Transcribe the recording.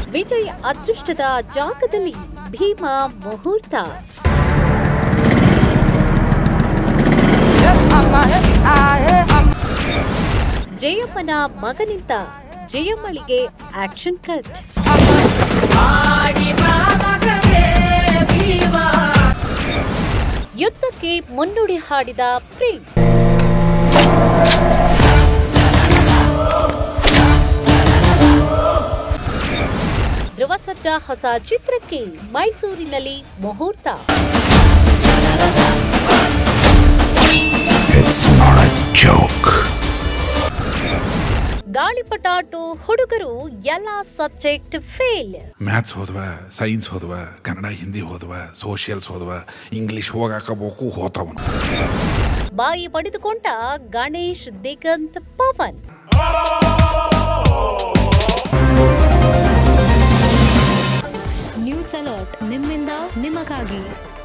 ವಿಜಯ್ ಅದೃಷ್ಟದ ಜಾಗದಲ್ಲಿ ಭೀಮಾ ಮುಹೂರ್ತ ಜಯಮ್ಮನ ಮಗನಿಂದ ಜಯಮ್ಮಳಿಗೆ ಆಕ್ಷನ್ ಕಟ್ ಯುದ್ಧಕ್ಕೆ ಮುನ್ನುಡಿ ಹಾಡಿದ ಪ್ರಿನ್ಸ್ ಧ್ರುವ ಸರ್ಜಾ ಹೊಸ ಚಿತ್ರಕ್ಕೆ ಮೈಸೂರಿನಲ್ಲಿ ಮುಹೂರ್ತ It's not a joke. ಗಾಳಿಪಟಾಟು ಹುಡುಗರು ಎಲ್ಲ ಸಬ್ಜೆಕ್ಟ್ ಫೇಲ್ ಮ್ಯಾಥ್ಸ್ ಹೋದ್ವ ಸೈನ್ಸ್ ಹೋದ್ವ ಕನ್ನಡ ಹಿಂದಿ ಹೋದ್ವ ಸೋಷಿಯಲ್ಸ್ ಹೋದ್ವ ಇಂಗ್ಲಿಷ್ ಹೋಗಾಕಬೇಕು ಹೋತವನು ಬಾಯಿ ಪಡೆದುಕೊಂಡ ಗಣೇಶ್ ದಿಗಂತ್ ಪವನ್ ನ್ಯೂಸ್ ಅಲರ್ಟ್ ನಿಮ್ಮಿಂದ ನಿಮಗಾಗಿ